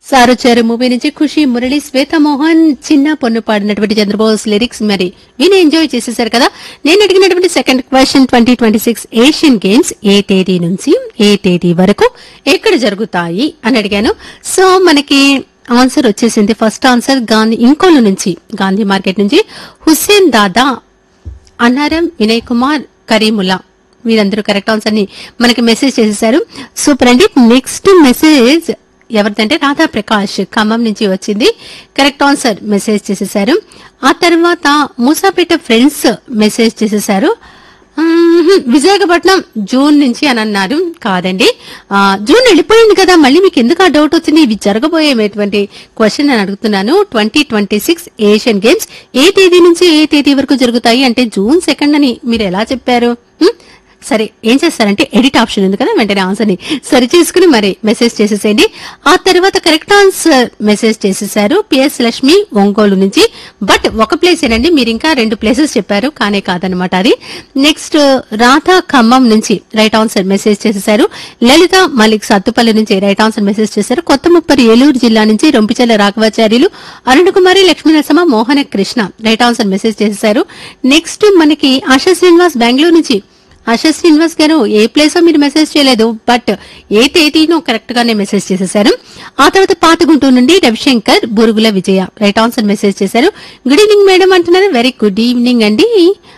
సారొచ్చారు movie నుంచి ఖుషి మురళి శ్వేత మోహన్ చిన్న పొన్ను పాడినటువంటి చంద్రబోస్ లిరిక్స్ మరి విని ఎంజాయ్ చేసేసారు కదా నేను అడిగినటువంటి second question twenty twenty six Asian games ఏ తేదీ నుంచి ఏ తేదీ వరకు ఎక్కడ జరుగుతాయి అని అడిగాను సో మనకి ఆన్సర్ వచ్చేసింది ఫస్ట్ ఆన్సర్ గాంధీ ఇంకోలు నుంచి గాంధీ మార్కెట్ నుంచి హుస్సేన్ దాదా అన్నారం వినయ్ కుమార్ కరీముల్లా వీరందరూ కరెక్ట్ ఆన్సర్ ని మనకి మెసేజ్ చేసేసారు సూపర్ అండి నెక్స్ట్ మెసేజ్ ఎవరిదంటే రాధా ప్రకాష్ ఖమ్మం నుంచి వచ్చింది కరెక్ట్ ఆన్సర్ మెసేజ్ చేసేసారు ఆ తర్వాత మూసాపేట ఫ్రెండ్స్ మెసేజ్ చేసేసారు మ్మ్, విశాఖపట్నం జూన్ నుంచి అని అన్నారు కాదండి ఆ, జూన్ వెళ్ళిపోయింది కదా మళ్ళీ మీకు ఎందుకు ఆ డౌట్ వచ్చింది ఇవి జరగబోయేటువంటి క్వశ్చన్ అని అడుగుతున్నాను twenty twenty six Asian games ఏ తేదీ నుంచి ఏ తేదీ వరకు జరుగుతాయి అంటే జూన్ సెకండ్ అని మీరు ఎలా చెప్పారు మ్మ్? సరే ఏం చేస్తారంటే ఎడిట్ ఆప్షన్ ఉంది కదా వెంటనే ఆన్సర్ ని సరి చేసుకుని మరి మెసేజ్ చేసేసేయండి ఆ తర్వాత కరెక్ట్ ఆన్సర్ మెసేజ్ చేసేసారు పిఎస్ లక్ష్మి ఒంగోలు నుంచి బట్ ఒక ప్లేస్ ఏనండి మీరు ఇంకా రెండు ప్లేసెస్ చెప్పారు కానే కాదనమాట అది నెక్స్ట్ రాధా ఖమ్మం నుంచి రైట్ ఆన్సర్ మెసేజ్ చేసేసారు లలిత మలిక్ సత్తుపల్లి నుంచి రైట్ ఆన్సర్ మెసేజ్ చేశారు కొత్త ముప్పరి ఏలూరు జిల్లా నుంచి Rompichella Raghavacharyulu Arun Kumari Lakshmi Narasamma Mohana Krishna right answer message చేసేసారు నెక్స్ట్ మనకి ఆశా శ్రీనివాస్ బెంగళూరు నుంచి ఆశా శ్రీనివాస్ గారు ఏ ప్లేస్ మీరు మెసేజ్ చేయలేదు బట్ ఏ తేదీనో కరెక్ట్ గానే మెసేజ్ చేసేసారు ఆ తర్వాత పాతగుంటూరు నుండి Ravishankar Burugula Vijaya right answer message చేశారు గుడ్ ఈవినింగ్ మేడం అంటున్నారు వెరీ గుడ్ ఈవినింగ్ అండి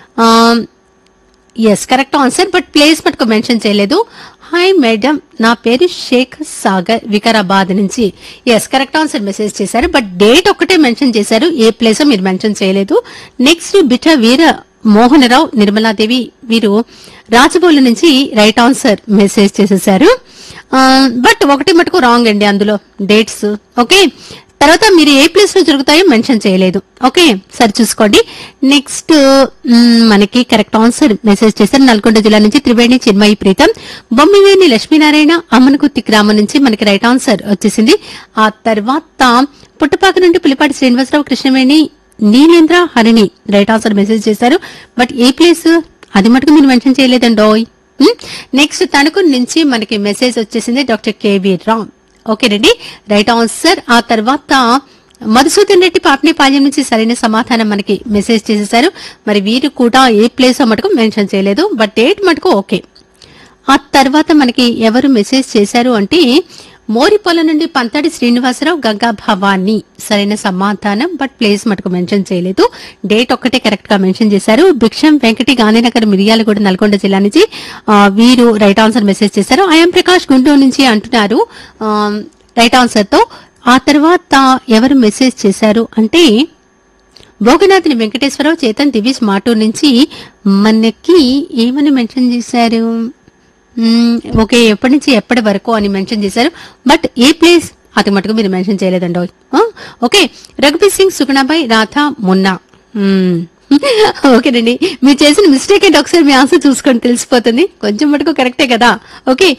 yes correct answer but place మటుకు మెన్షన్ చేయలేదు హాయ్ మేడం నా పేరు షేక్ సాగర్ వికారాబాద్ నుంచి ఎస్ కరెక్ట్ ఆన్సర్ మెసేజ్ చేశారు బట్ డేట్ ఒక్కటే మెన్షన్ చేశారు ఏ ప్లేస్ మీరు మెన్షన్ చేయలేదు నెక్స్ట్ బిట వీర మోహనరావు నిర్మలాదేవి వీరు రాజబౌలి నుంచి రైట్ ఆన్సర్ మెసేజ్ చేసేసారు బట్ ఒకటి మటుకు రాంగ్ అండి అందులో డేట్స్ ఓకే తర్వాత మీరు ఏ ప్లేస్ లో జరుగుతాయో మెన్షన్ చేయలేదు ఓకే సరి చూసుకోండి నెక్స్ట్ మ్, మనకి కరెక్ట్ ఆన్సర్ మెసేజ్ చేశారు నల్గొండ జిల్లా నుంచి త్రివేణి చిన్మయి ప్రీతం బొమ్మివేణి లక్ష్మీనారాయణ అమ్మనకుత్తి గ్రామం నుంచి మనకి రైట్ ఆన్సర్ వచ్చేసింది ఆ తర్వాత పుట్టపాక నుండి Pulipati Srinivasarao Krishnaveni Neelendra Harini right answer message చేశారు బట్ ఏ ప్లేస్ అది మటుకు మీరు మెన్షన్ చేయలేదండోయ్ నెక్స్ట్ తణుకు నుంచి మనకి మెసేజ్ వచ్చేసింది డాక్టర్ కేవీ రామ్ ఓకేనండి రైట్ ఆన్సర్ ఆ తర్వాత మధుసూదన్ రెడ్డి పాపనేపాలెం నుంచి సరైన సమాధానం మనకి మెసేజ్ చేసేసారు మరి వీరు కూడా ఏ ప్లేస్ మటుకు మెన్షన్ చేయలేదు బట్ డేట్ మటుకు ఓకే ఆ తర్వాత మనకి ఎవరు మెసేజ్ చేశారు అంటే మోరిపొల నుండి పంతడి శ్రీనివాసరావు గంగా భవాని సరైన సమాధానం బట్ ప్లేస్ మటుకు మెన్షన్ చేయలేదు డేట్ ఒక్కటే కరెక్ట్ గా మెన్షన్ చేశారు భిక్షం వెంకటి గాంధీనగర్ మిరియాలగూడ నల్గొండ జిల్లా నుంచి ఆ, వీరు రైట్ ఆన్సర్ మెసేజ్ చేశారు ఐఎం ప్రకాష్ గుంటూరు నుంచి అంటున్నారు ఆ, రైట్ ఆన్సర్ తో ఆ తర్వాత ఎవరు మెసేజ్ చేశారు అంటే భోగనాథుని వెంకటేశ్వరరావు చేతన్ దివిజ్ మాటూర్ నుంచి మనకి ఏమని మెన్షన్ చేశారు మ్మ్, ఓకే ఎప్పటి నుంచి ఎప్పటి వరకు అని మెన్షన్ చేశారు బట్ ఏ ప్లేస్ అది మటుకు మీరు మెన్షన్ చేయలేదండి ఆ, ఓకే రఘుబీర్ సింగ్ సుగుణాబాయ్ రాధా మున్నా మ్మ్. ఓకేనండి మీరు చేసిన మిస్టేక్ ఏంటి ఒకసారి మీ ఆన్సర్ చూసుకొని తెలిసిపోతుంది కొంచెం మటుకు కరెక్టే కదా ఓకే